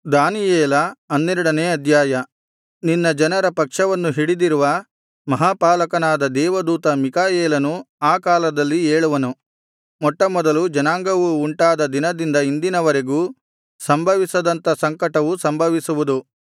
ದಾನಿಯೇಲ ಹನ್ನೆರಡನೇ ಅಧ್ಯಾಯ ನಿನ್ನ ಜನರ ಪಕ್ಷವನ್ನು ಹಿಡಿದಿರುವ ಮಹಾಪಾಲಕನಾದ ದೇವದೂತ ಮಿಕಾಯೇಲನು ಆ ಕಾಲದಲ್ಲಿ ಏಳುವನು ಮೊಟ್ಟಮೊದಲು ಜನಾಂಗವು ಉಂಟಾದ ದಿನದಿಂದ ಇಂದಿನವರೆಗೂ ಸಂಭವಿಸದಂಥ ಸಂಕಟವು ಸಂಭವಿಸುವುದು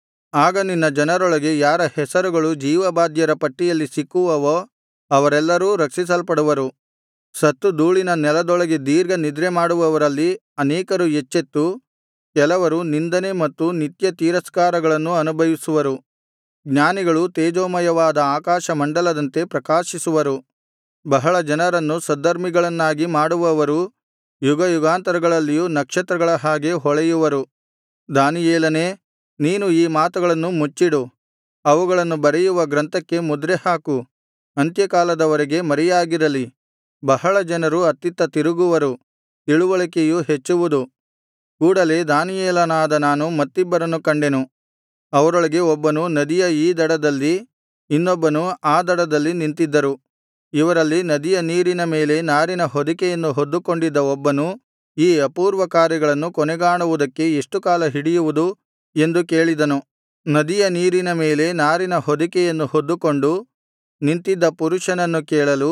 ಆಗ ನಿನ್ನ ಜನರೊಳಗೆ ಯಾರ ಹೆಸರುಗಳು ಜೀವಬಾಧ್ಯರ ಪಟ್ಟಿಯಲ್ಲಿ ಸಿಕ್ಕುವವೋ ಅವರೆಲ್ಲರೂ ರಕ್ಷಿಸಲ್ಪಡುವರು ಸತ್ತು ಧೂಳಿನ ನೆಲದೊಳಗೆ ದೀರ್ಘ ನಿದ್ರೆಮಾಡುವವರಲ್ಲಿ ಅನೇಕರು ಎಚ್ಚೆತ್ತು ಕೆಲವರು ನಿಂದನೆ ಮತ್ತು ನಿತ್ಯ ತಿರಸ್ಕಾರಗಳನ್ನು ಅನುಭವಿಸುವರು ಜ್ಞಾನಿಗಳು ತೇಜೋಮಯವಾದ ಆಕಾಶಮಂಡಲದಂತೆ ಪ್ರಕಾಶಿಸುವರು ಬಹಳ ಜನರನ್ನು ಸದ್ಧರ್ಮಿಗಳನ್ನಾಗಿ ಮಾಡುವವರು ಯುಗಯುಗಾಂತರಗಳಲ್ಲಿಯೂ ನಕ್ಷತ್ರಗಳ ಹಾಗೆ ಹೊಳೆಯುವರು ದಾನಿಯೇಲನೇ ನೀನು ಈ ಮಾತುಗಳನ್ನು ಮುಚ್ಚಿಡು ಅವುಗಳನ್ನು ಬರೆಯುವ ಗ್ರಂಥಕ್ಕೆ ಮುದ್ರೆ ಹಾಕು ಅಂತ್ಯಕಾಲದವರೆಗೆ ಮರೆಯಾಗಿರಲಿ ಬಹಳ ಜನರು ಅತ್ತಿತ್ತ ತಿರುಗುವರು ತಿಳುವಳಿಕೆಯು ಹೆಚ್ಚುವುದು ಕೂಡಲೆ ದಾನಿಯೇಲನಾದ ನಾನು ಮತ್ತಿಬ್ಬರನ್ನು ಕಂಡೆನು ಅವರೊಳಗೆ ಒಬ್ಬನು ನದಿಯ ಈ ದಡದಲ್ಲಿ ಇನ್ನೊಬ್ಬನು ಆ ದಡದಲ್ಲಿ ನಿಂತಿದ್ದರು ಇವರಲ್ಲಿ ನದಿಯ ನೀರಿನ ಮೇಲೆ ನಾರಿನ ಹೊದಿಕೆಯನ್ನು ಹೊದ್ದುಕೊಂಡಿದ್ದ ಒಬ್ಬನು ಈ ಅಪೂರ್ವ ಕಾರ್ಯಗಳನ್ನು ಕೊನೆಗಾಣುವುದಕ್ಕೆ ಎಷ್ಟು ಕಾಲ ಹಿಡಿಯುವುದು ಎಂದು ಕೇಳಿದನು ನದಿಯ ನೀರಿನ ಮೇಲೆ ನಾರಿನ ಹೊದಿಕೆಯನ್ನು ಹೊದ್ದುಕೊಂಡು ನಿಂತಿದ್ದ ಪುರುಷನನ್ನು ಕೇಳಲು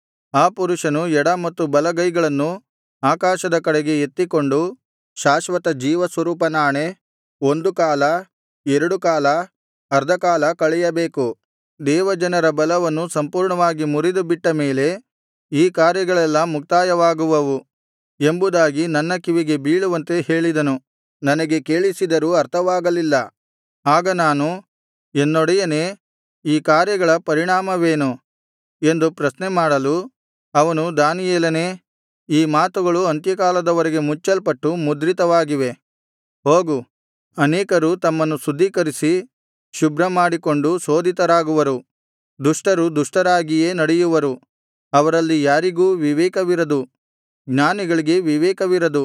ಆ ಪುರುಷನು ಎಡ ಮತ್ತು ಬಲಗೈಗಳನ್ನು ಆಕಾಶದ ಕಡೆಗೆ ಎತ್ತಿಕೊಂಡು ಶಾಶ್ವತ ಜೀವಸ್ವರೂಪನಾಣೆ ಒಂದು ಕಾಲ ಎರಡು ಕಾಲ ಅರ್ಧಕಾಲ ಕಳೆಯಬೇಕು ದೇವಜನರ ಬಲವನ್ನು ಸಂಪೂರ್ಣವಾಗಿ ಮುರಿದುಬಿಟ್ಟ ಮೇಲೆ ಈ ಕಾರ್ಯಗಳೆಲ್ಲಾ ಮುಕ್ತಾಯವಾಗುವವು ಎಂಬುದಾಗಿ ನನ್ನ ಕಿವಿಗೆ ಬೀಳುವಂತೆ ಹೇಳಿದನು ನನಗೆ ಕೇಳಿಸಿದರೂ ಅರ್ಥವಾಗಲಿಲ್ಲ ಆಗ ನಾನು ಎನ್ನೊಡೆಯನೇ ಈ ಕಾರ್ಯಗಳ ಪರಿಣಾಮವೇನು ಎಂದು ಪ್ರಶ್ನೆಮಾಡಲು ಅವನು ದಾನಿಯೇಲನೇ ಈ ಮಾತುಗಳು ಅಂತ್ಯಕಾಲದವರೆಗೆ ಮುಚ್ಚಲ್ಪಟ್ಟು ಮುದ್ರಿತವಾಗಿವೆ ಹೋಗು ಅನೇಕರು ತಮ್ಮನ್ನು ಶುದ್ಧೀಕರಿಸಿ ಶುಭ್ರಮಾಡಿಕೊಂಡು ಶೋಧಿತರಾಗುವರು ದುಷ್ಟರು ದುಷ್ಟರಾಗಿಯೇ ನಡೆಯುವರು ಅವರಲ್ಲಿ ಯಾರಿಗೂ ವಿವೇಕವಿರದು ಜ್ಞಾನಿಗಳಿಗೆ ವಿವೇಕವಿರದು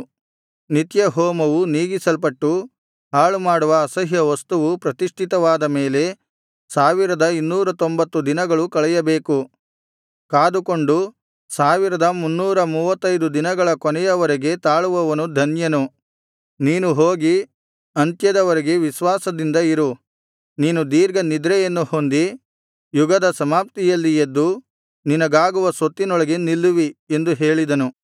ನಿತ್ಯಹೋಮವು ನೀಗಿಸಲ್ಪಟ್ಟು ಹಾಳುಮಾಡುವ ಅಸಹ್ಯ ವಸ್ತುವು ಪ್ರತಿಷ್ಠಿತವಾದ ಮೇಲೆ ಸಾವಿರದ ಇನ್ನೂರ ತೊಂಬತ್ತು ದಿನಗಳು ಕಳೆಯಬೇಕು ಕಾದುಕೊಂಡು ಸಾವಿರದ ಮುನ್ನೂರ ಮೂವತ್ತೈದು ದಿನಗಳ ಕೊನೆಯವರೆಗೆ ತಾಳುವವನು ಧನ್ಯನು ನೀನು ಹೋಗಿ ಅಂತ್ಯದವರೆಗೆ ವಿಶ್ವಾಸದಿಂದ ಇರು ನೀನು ದೀರ್ಘ ನಿದ್ರೆಯನ್ನು ಹೊಂದಿ ಯುಗದ ಸಮಾಪ್ತಿಯಲ್ಲಿ ಎದ್ದು ನಿನಗಾಗುವ ಸ್ವತ್ತಿನೊಳಗೆ ನಿಲ್ಲುವಿ ಎಂದು ಹೇಳಿದನು